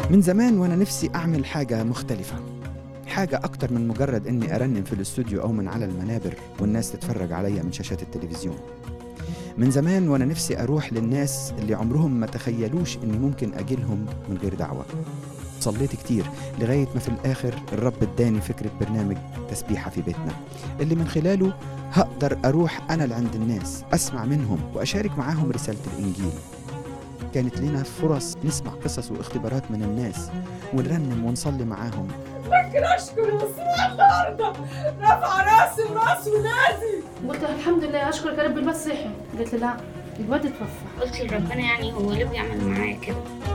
من زمان وانا نفسي اعمل حاجة مختلفة حاجة أكتر من مجرد إني أرنم في الاستوديو أو من على المنابر والناس تتفرج عليا من شاشات التلفزيون من زمان وأنا نفسي أروح للناس اللي عمرهم ما تخيلوش إني ممكن أجيلهم من غير دعوة صليت كتير لغاية ما في الآخر الرب اداني فكرة برنامج تسبيحة في بيتنا اللي من خلاله هقدر أروح أنا لعند الناس أسمع منهم وأشارك معاهم رسالة الإنجيل كانت لنا فرص نسمع قصص واختبارات من الناس ونرنم ونصلي معاهم لكن اشكر يسوع النهارده رفع راسي وراس ولادي قلت لها الحمد لله اشكرك يا رب الواد صحي قالت لي لا الواد اتوفى قلت لربنا يعني هو ليه بيعمل معايا كده